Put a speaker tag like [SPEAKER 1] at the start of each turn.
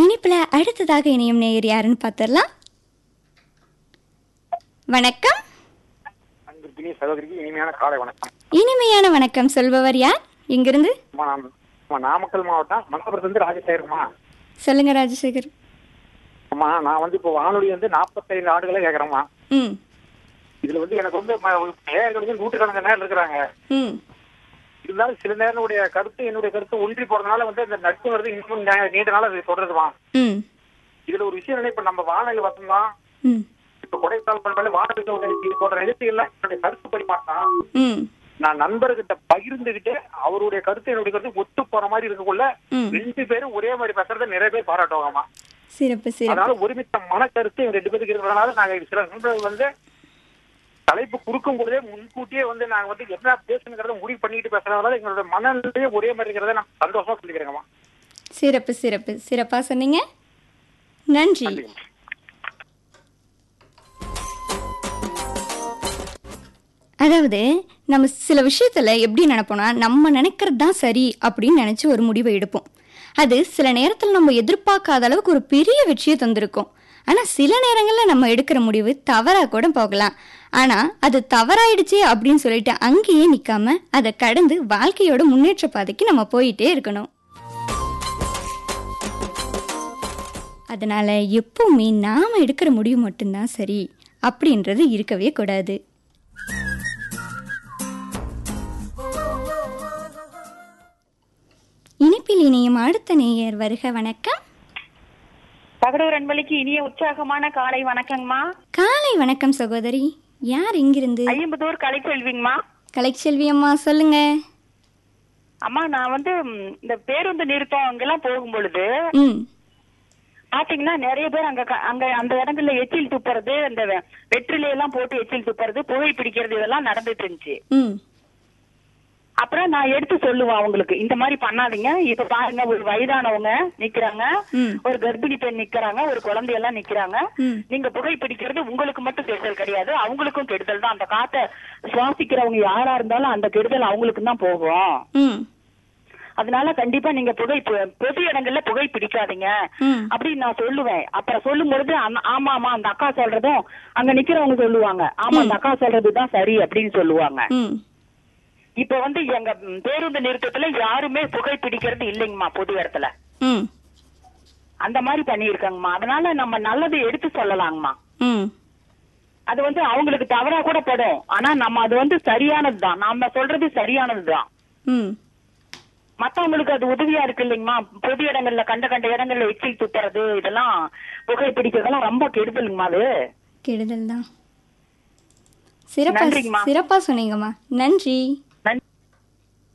[SPEAKER 1] இனிப்புல அடுத்ததாக இணையும் நேயர் யாருன்னு பார்த்துடலாம் வணக்கம்
[SPEAKER 2] அன்பிற்கினிய சகோதரிக்கு இனிமையான காலை வணக்கம்
[SPEAKER 1] இனிமையான வணக்கம் சொல்பவர் யார் இங்கிருந்து
[SPEAKER 2] அம்மா, நான் அம்மா, நாமக்கல் மாவட்டம் மண்டபத்திலிருந்து ராஜசேகரம்மா
[SPEAKER 1] சொல்லுங்க ராஜசேகர்
[SPEAKER 2] அம்மா நான் வந்து இப்போ வானொலி வந்து நாற்பத்தைந்து ஆண்டுகளே கேட்குறேம்மா
[SPEAKER 1] ம்
[SPEAKER 2] இதுல வந்து எனக்கு வந்து ம- நேயர்கள் வந்து நூற்றுக்கணக்கான நேரம் இருக்கிறாங்க
[SPEAKER 1] ம்
[SPEAKER 2] இருந்தாலும் சில நேரனுடைய கருத்து என்னுடைய கருத்து ஒன்றி போறதுனால வந்து இந்த நட்பு வருது இன்னும் நே- நீண்ட நாள் அது தொடருதுமா
[SPEAKER 1] ம்
[SPEAKER 2] இதுல ஒரு விஷயம் என்ன இப்ப நம்ம வானொலி வசந்தா
[SPEAKER 1] ம்
[SPEAKER 2] இப்ப கொடைக்கால் பண்பாடு வானொலி சோதனை இது போன்ற நிகழ்ச்சிகள்லாம் என்னுடைய கருத்து பரிமாற்றம்
[SPEAKER 1] ம்
[SPEAKER 2] நான் நண்பர்கிட்ட பகிர்ந்துகிட்டு அவருடைய கருத்து என்னுடைய கருத்து ஒத்து போற மாதிரி இருக்கக்குள்ள
[SPEAKER 1] ம்.
[SPEAKER 2] ரெண்டு பேரும் ஒரே மாதிரி பேசுறத நிறைய பேர் பாராட்டுவாங்கம்மா
[SPEAKER 1] சிறப்பு சிறப்பு
[SPEAKER 2] அதனால ஒருமித்த மனக்கருத்து எங்க ரெண்டு பேருக்கு இருக்கிறதுனால நாங்க சில நண்பர்கள் வந்து தலைப்பு குறுக்கும் பொழுதே முன்கூட்டியே வந்து நாங்க வந்து என்ன பேசணுங்கிறத முடிவு பண்ணிட்டு பேசுறதுனால எங்களோட மனநிலையே ஒரே மாதிரி இருக்கிறத நான் சந்தோஷமா சொல்லிக்கிறேங்கம்மா
[SPEAKER 1] சிறப்பு சிறப்பு சிறப்பாக சொன்னீங்க நன்றி
[SPEAKER 2] நன்றிங்கம்மா.
[SPEAKER 1] அதாவது நம்ம சில விஷயத்தில் எப்படி நினைப்போம்னா நம்ம நினைக்கிறது தான் சரி அப்படின்னு நினச்சி ஒரு முடிவை எடுப்போம் அது சில நேரத்தில் நம்ம எதிர்பார்க்காத அளவுக்கு ஒரு பெரிய வெற்றியை தந்திருக்கும் ஆனால் சில நேரங்களில் நம்ம எடுக்கிற முடிவு தவறாக கூட போகலாம் ஆனால் அது தவறாயிடுச்சே அப்படின்னு சொல்லிட்டு அங்கேயே நிற்காம அதை கடந்து வாழ்க்கையோட முன்னேற்ற பாதைக்கு நம்ம போயிட்டே இருக்கணும் அதனால எப்பவுமே நாம எடுக்கிற முடிவு மட்டும்தான் சரி அப்படின்றது இருக்கவே கூடாது இனிப்பில் இனியும் அடுத்த நேயர் வருக வணக்கம்
[SPEAKER 3] தகடூர் அன்பளிக்கு இனிய உற்சாகமான காலை வணக்கங்கம்மா
[SPEAKER 1] காலை வணக்கம் சகோதரி யார் இங்கிருந்து
[SPEAKER 3] ஐம்பதூர் கலை செல்விங்கம்மா
[SPEAKER 1] கலைச்செல்வி அம்மா சொல்லுங்க
[SPEAKER 3] அம்மா நான் வந்து ம், இந்த பேருந்து நிறுத்தம் அங்கெல்லாம் போகும் பொழுது
[SPEAKER 1] ம்
[SPEAKER 3] பாத்தீங்கன்னா நிறைய பேர் அங்க க- அங்க அந்த இடங்கள்ல எச்சில் துப்புறது அந்த வெ- வெற்றிலை எல்லாம் போட்டு எச்சில் துப்புறது புகை பிடிக்கிறது இதெல்லாம் நடந்துட்டு இருந்துச்சு
[SPEAKER 1] ம்
[SPEAKER 3] அப்புறம் நான் எடுத்து சொல்லுவேன் அவங்களுக்கு இந்த மாதிரி பண்ணாதீங்க இப்ப பாருங்க ஒரு வயதானவங்க நிக்கிறாங்க
[SPEAKER 1] ம்.
[SPEAKER 3] ஒரு கர்ப்பிணி பெண் நிக்கிறாங்க ஒரு குழந்தை எல்லாம் நிக்கிறாங்க
[SPEAKER 1] ம்.
[SPEAKER 3] நீங்க புகை பிடிக்கிறது உங்களுக்கு மட்டும் கெடுதல் கிடையாது அவங்களுக்கும் கெடுதல் தான் அந்த காத்தை சுவாசிக்கிறவங்க யாரா இருந்தாலும் அந்த கெடுதல் அவங்களுக்கு தான் போகும்
[SPEAKER 1] ம்
[SPEAKER 3] அதனால கண்டிப்பா நீங்க புகை பு- பொது இடங்கள்ல புகை பிடிக்காதீங்க
[SPEAKER 1] ம்.
[SPEAKER 3] அப்படின்னு நான் சொல்லுவேன் அப்புறம் சொல்லும் பொழுது அந்த- ஆமா ஆமா அந்த அக்கா சொல்றதும் அங்க நிக்கிறவங்க சொல்லுவாங்க ஆமா அந்த அக்கா சொல்றதுதான் சரி அப்படின்னு சொல்லுவாங்க
[SPEAKER 1] ம்
[SPEAKER 3] இப்ப வந்து எங்க ம், பேருந்து நிறுத்தத்துல யாருமே புகை பிடிக்கிறது இல்லைங்கம்மா பொது இடத்துல
[SPEAKER 1] ம்
[SPEAKER 3] அந்த மாதிரி பண்ணியிருக்காங்கம்மா அதனால நம்ம நல்லது எடுத்து சொல்லலாங்கம்மா
[SPEAKER 1] ம்
[SPEAKER 3] அது வந்து அவங்களுக்கு தவறா கூட படும் ஆனா நம்ம அது வந்து சரியானதுதான் நாம சொல்றது சரியானதுதான்
[SPEAKER 1] ம்
[SPEAKER 3] மத்தவங்களுக்கு அது உதவியா இருக்கு இல்லைங்கம்மா பொது இடங்கள்ல கண்ட கண்ட இடங்கள்ல எச்சில் துப்புறது இதெல்லாம் புகை பிடிக்கிறதெல்லாம் ரொம்ப கெடுதலுங்கம்மா அது
[SPEAKER 1] கெடுதல் தான் சிறப்பா
[SPEAKER 3] நன்றிங்கம்மா.
[SPEAKER 1] சிறப்பா சொன்னீங்கம்மா நன்றி